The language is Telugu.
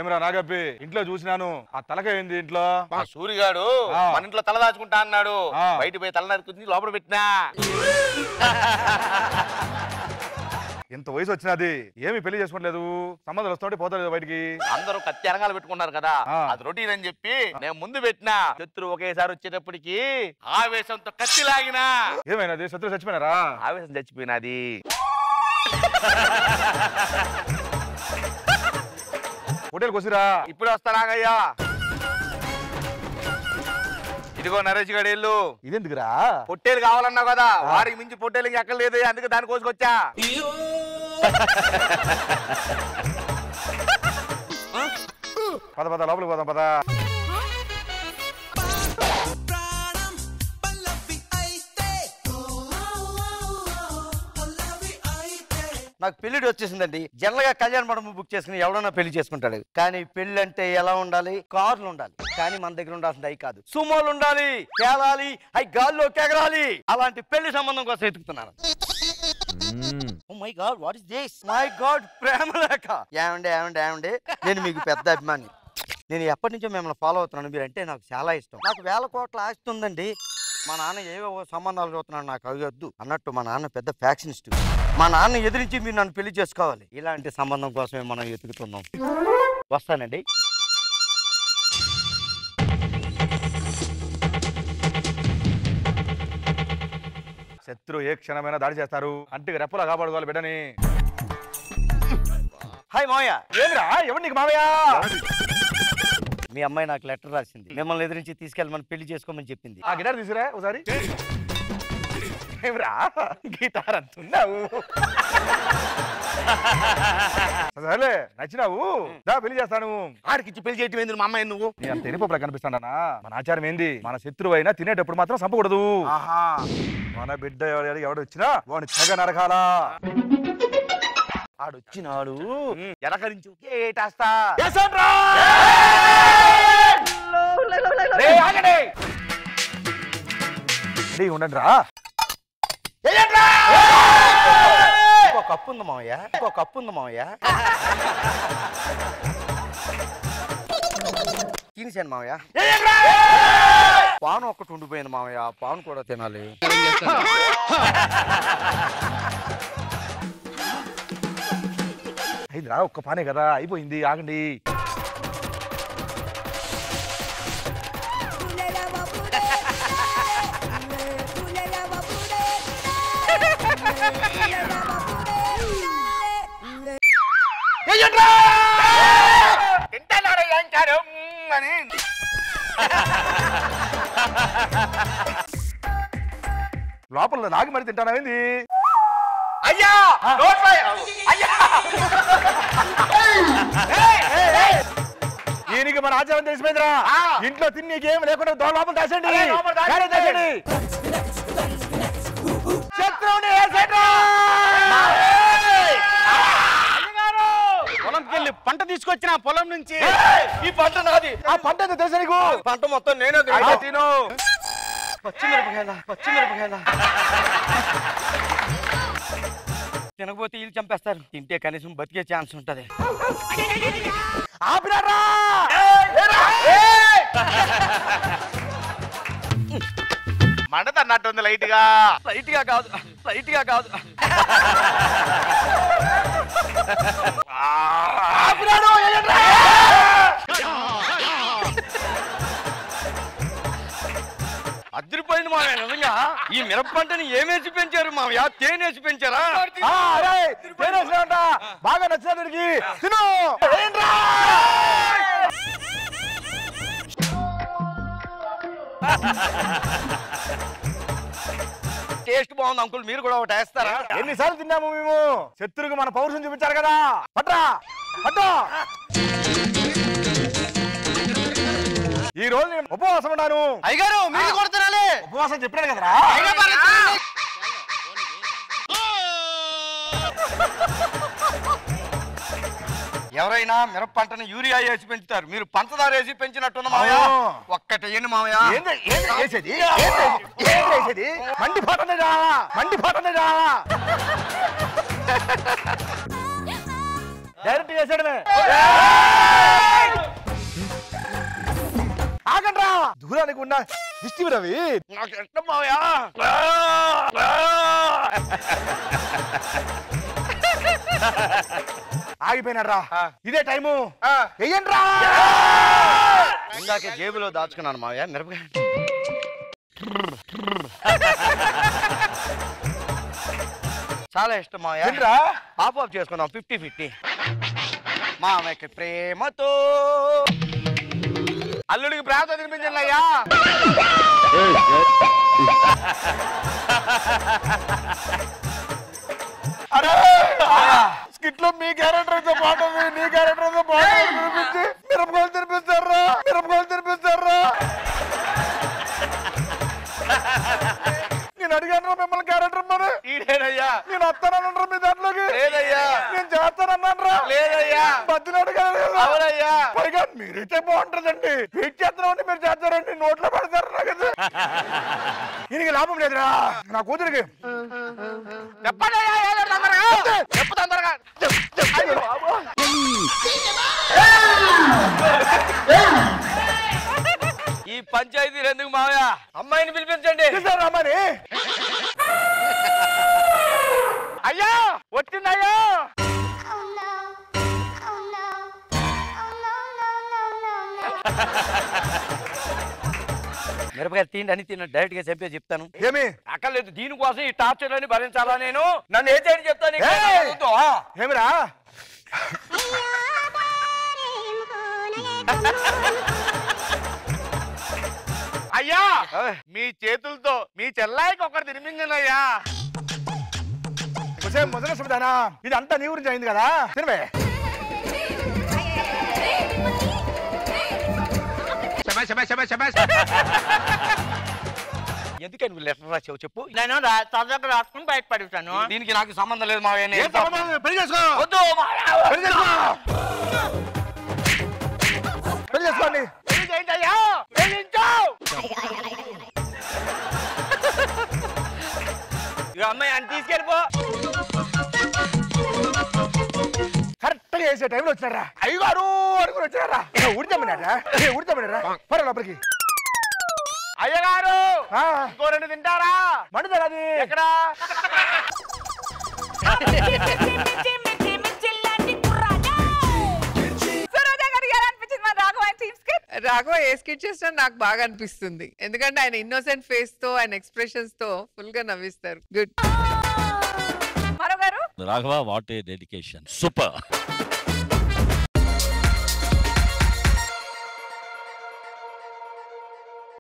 ఏమరా నాగప్పి ఇంట్లో చూసినాను ఆ తలకాయ ఏంది ఇంట్లో ఆ సూరిగాడు ఆ. మన ఇంట్లో తల దాచుకుంటా అన్నాడు ఆ. బయట పోయి తల నరుకుని లోపల పెట్టినా ఇంత వయసు వచ్చినది ఏమి పెళ్లి చేసుకోవట్లేదు సంబంధాలు వస్తుంటే పోతలేదు బయటికి అందరూ కత్తి అరంగాలు పెట్టుకున్నారు కదా ఆ. అది రొటీన్ అని చెప్పి నేను ముందు పెట్టినా శత్రు ఒకేసారి వచ్చేటప్పటికి ఆవేశంతో కత్తి లాగినా ఏమైనది శత్రువు చచ్చిపోయినారా ఆవేశం చచ్చిపోయినది హోటల్ కొసిరా ఇప్పుడు వస్తానాగయ్యా ఇదిగో నరేష్ గడి ఇల్లు ఇదెందుకురా పొట్టేలు కావాలన్నావు కదా వాడికి మించి పొట్టేలు ఇంకా ఎక్కడ లేదు అందుకే దాని కోసుకొచ్చా పద పద లోపలికి పోదాం పద ప్రాణం పల్లవి అయితే పల్లవి అయితే నాకు పెళ్లిడి వచ్చేసిందండి జనరల్ గా కళ్యాణ మండపం బుక్ చేసుకుని ఎవడన్నా పెళ్లి చేసుకుంటాడు కానీ పెళ్లి అంటే ఎలా ఉండాలి కార్లు ఉండాలి కానీ మన దగ్గర ఉండాల్సింది అవి కాదు సుమోలు ఉండాలి తేలాలి అవి గాల్లో ఎగరాలి అలాంటి పెళ్లి సంబంధం కోసం ఎతుకుతున్నాను oh my god what is this my god ప్రేమ లేఖ ఏమండి ఏమండి ఏమండి నేను మీకు పెద్ద అభిమాని నేను ఎప్పటి నుంచో మిమ్మల్ని ఫాలో అవుతున్నాను మీరంటే నాకు చాలా ఇష్టం నాకు వేల కోట్ల ఆస్తి ఉందండి మా నాన్న ఏవేవో సంబంధాలు చూస్తున్నాడు నాకు అవి వద్దు అన్నట్టు మా నాన్న పెద్ద ఫ్యాక్షనిస్ట్ మా నాన్న ఎదిరించి మీరు నన్ను పెళ్లి చేసుకోవాలి ఇలాంటి సంబంధం కోసమే మనం ఎతుకుతున్నాం వస్తానండి శత్రువు ఏ క్షణమైనా దాడి చేస్తారు అంటికి రెప్పలా కాపాడుకోవాలి బిడ్డని హాయ్ మావయ్య ఏమిరా ఎవరు నీకు మావయ్య మీ అమ్మాయి నాకు లెటర్ రాసింది మిమ్మల్ని ఎదిరించి తీసుకెళ్ళమని పెళ్లి చేసుకోమని చెప్పింది ఆ గిటార్ తీసుకురా ఒకసారి ఏమిరా గిటార్ అంటున్నావు సరేలే నచ్చినావు దా పెళ్లి చేస్తాను ఆడికిచ్చి పెళ్లి చేయటం ఏంది మా అమ్మాయి నువ్వు నీ అంత ఎరిపప్పులా కనిపిస్తాడనా మన ఆచారం ఏంది మన శత్రువు అయినా తినేటప్పుడు మాత్రం చంపకూడదు ఆహా మన బిడ్డ ఎవడు ఎవడు వచ్చినా వాడిని తెగ నరకాలా ఆడొచ్చినాడు ఎరకరించి ఏటేస్తా రేయ్, ఆగండి. రెడీ ఉండండి రా ఇంకో కప్పు ఉంది మావయ్య ఇంకో కప్పు ఉంది మావయ్య తినేసాను మావయ్య పాను ఒక్కటి ఉండిపోయింది మావయ్య పాను కూడా తినాలి అయిందిరా ఒక్క పానే కదా అయిపోయింది ఆగండి పులెల వపుడే పులెల వపుడే పులెల వపుడే తింటాడు ఏంటాడు అని లోపల నాగి మరి తింటానేంది అయ్యా నోట్లో అయ్యా దీనికి మన ఆచారం తెలిసిపోయిందిరా ఆ. ఇంట్లో తిని నీకేం లేకుండా దో లోపల దాచండి అరే, లోపల దాచండి. కానీ దాచండి శత్రువుని వేసేట్రా! పొలంకి వెళ్ళి పంట తీసుకొచ్చిన పొలం నుంచి ఈ పంట నాది ఆ పంట ఏందో తెలుసా నీకు పంట మొత్తం నేనే అయితే తిను పచ్చిమిరపకాయల పచ్చిమిరపకాయల తినకపోతే వీళ్ళు చంపేస్తారు తింటే కనీసం బతికే ఛాన్స్ ఉంటది ఆపినారా మండత అన్నట్టుంది లైట్ గా లైట్ గా కాదు లైట్ గా కాదు అదిరిపోయింది మావయ్య నిజంగా ఈ మిరప పంటని ఏమేసి పెంచారు మావయ్య తేనేసి పెంచారా ఆ, అరే, తేనేసినావంట. బాగా నచ్చిన తిను ఏంట్రా? టేస్ట్ బాగుంది అంకుల్ మీరు కూడా ఒకటి వేస్తారా ఎన్నిసార్లు తిన్నాము మేము శత్రువుకి మన పౌరుషం చూపించారు కదా పట్రా పట్టు ఈ రోజు నేను ఉపవాసం ఉన్నాను అయ్యగారు మీరు కూడా తినాలి ఉపవాసం చెప్పాను కదరా ఎవరైనా మిరప పంటని యూరియా వేసి పెంచుతారు మీరు పంచదార వేసి పెంచినట్టున్న మావయ్య అవును. ఒక్కటి ఏంటి మావయ్య ఏంది ఏంది వేసేది ఏంది ఏంది వేసేది మండి పోతుంది మండి పోతుంది డైరెక్ట్ చేసాడమే ఆగండ్రా దూరానికి ఉన్న దిష్టి రవి నాకు ఇష్టం మావయ్య ఆగిపోయినాడ్రా ఇదే టైము వెయ్యండ్రా ఇందాకే జేబులో దాచుకున్నాను మావయ్య మిరపకాయ చాలా ఇష్టం మావయ్య ఏంట్రా ఆఫ్ ఆఫ్ చేసుకుందాం ఫిఫ్టీ ఫిఫ్టీ మామయ్యకి ప్రేమతో అల్లుడికి ప్రాంతం తినిపించండి అయ్యా అరే స్కిట్ లో మీ క్యారెక్టర్ అయితే బాగుంటుంది నీ క్యారెక్టర్ అయితే బాగుంటుంది తినిపించి మిరపకాయలు తినిపిస్తారా మిరపకాయలు తినిపిస్తారా నేను అడిగాను మిమ్మల్ని క్యారెక్టర్ మరి ఈడేనయ్యా నేను వస్తానన్నా మీ దాంట్లోకి లేదయ్యా నేను చేస్తానన్నా లేదయ్యా బద్దిని అడిగాను కదా. అవునయ్యా పైగా మీరైతే బాగుంటుందండి వెయిట్ చేస్తున్నామండి మీరు చేస్తారండి నోట్లో పెడతారు నాకు ఇది. దీనికి లాభం లేదురా నా కూతురికి చెప్పండి అయ్యా ఏదో తొందరగా చెప్పు తొందరగా అయ్యో, బాబు. ఈ పంచాయతీ ఎందుకు మావయ్య అమ్మాయిని పిలిపించండి తీశారు అమ్మని అయ్యా వచ్చిందయ్యా Oh no. Oh no. Oh no, no, no, no, no. మిరపకాయ తిండి అని తిన్న డైరెక్ట్ గా చెప్పే చెప్తాను ఏమి అక్కర్లేదు దీనికోసం ఈ టార్చర్ అని భరించాలా నేను నన్ను ఏ చేయని చెప్తాను నీకు ఏయ్! వద్దు, ఆ? ఏమిరా అయ్యా ఏయ్. మీ చేతులతో మీ చెల్లాయికి ఒకటి తినిపించండి అయ్యా కొంచెం మొదల సుమిదానా ఇది అంతా నీ గురించి అయింది కదా తినవే ఎందుకని నువ్వు లెటర్ రాసావు చెప్పు నేను తొందరగా రాసుకుని బయట పడేసాను దీనికి నాకు సంబంధం లేదు మావయ్య నేను ఏం సంబంధం లేదు? పెళ్లి చేసుకో వద్దు మావయ్య. పెళ్లి చేసుకో పెళ్లి చేసుకోండి అయ్యా వెళ్ళించు ఇక అమ్మాయి అని తీసుకెళ్ళిపో కరెక్ట్ గా వేసే టైంలో వచ్చినారా అయ్యగారు అనుకుని వచ్చారా ఉడితమ్మనారా ఉడితమ్మనారా పర లోపలికి అయ్యగారు ఆ, ఇంకో రెండు తింటారా మండుతారా అది ఎక్కడ సరోజా గారు ఎలా అనిపించింది మన రాఘవ టీమ్ స్కిట్ రాఘవ ఏ స్కిట్ చేసినా నాకు బాగా అనిపిస్తుంది ఎందుకంటే ఆయన ఇన్నోసెంట్ ఫేస్ తో ఆయన ఎక్స్ప్రెషన్స్ తో ఫుల్ గా నవ్విస్తారు గుడ్ మరో గారు Raghava what a dedication super